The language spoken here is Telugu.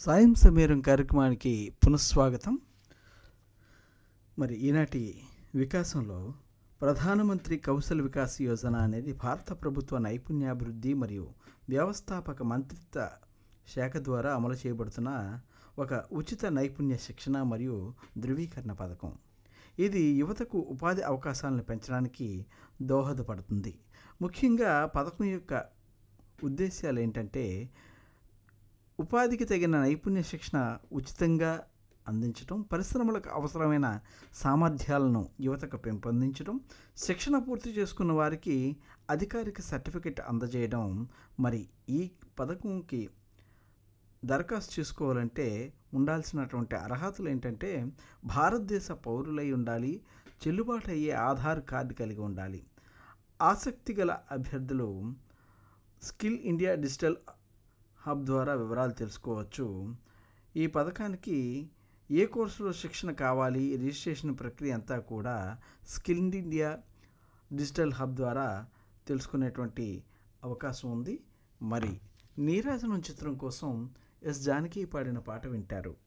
సాయం సమీరం కార్యక్రమానికి పునఃస్వాగతం మరి ఈనాటి వికాసంలో ప్రధానమంత్రి కౌశల్ వికాస్ యోజన అనేది భారత ప్రభుత్వ నైపుణ్యాభివృద్ధి మరియు వ్యవస్థాపక మంత్రిత్వ శాఖ ద్వారా అమలు చేయబడుతున్న ఒక ఉచిత నైపుణ్య శిక్షణ మరియు ధృవీకరణ పథకం ఇది యువతకు ఉపాధి అవకాశాలను పెంచడానికి దోహదపడుతుంది ముఖ్యంగా పథకం యొక్క ఉద్దేశాలు ఏంటంటే ఉపాధికి తగిన నైపుణ్య శిక్షణ ఉచితంగా అందించడం పరిశ్రమలకు అవసరమైన సామర్థ్యాలను యువతకు పెంపొందించడం శిక్షణ పూర్తి చేసుకున్న వారికి అధికారిక సర్టిఫికెట్ అందజేయడం మరి ఈ పథకంకి దరఖాస్తు చేసుకోవాలంటే ఉండాల్సినటువంటి అర్హతలు ఏంటంటే భారతదేశ పౌరులై ఉండాలి చెల్లుబాటు అయ్యే ఆధార్ కార్డు కలిగి ఉండాలి ఆసక్తి గల అభ్యర్థులు స్కిల్ ఇండియా డిజిటల్ హబ్ ద్వారా వివరాలు తెలుసుకోవచ్చు ఈ పథకానికి ఏ కోర్సులో శిక్షణ కావాలి రిజిస్ట్రేషన్ ప్రక్రియ అంతా కూడా స్కిల్ ఇండియా డిజిటల్ హబ్ ద్వారా తెలుసుకునేటువంటి అవకాశం ఉంది మరి నీరాజనం చిత్రం కోసం ఎస్ జానకి పాడిన పాట వింటారు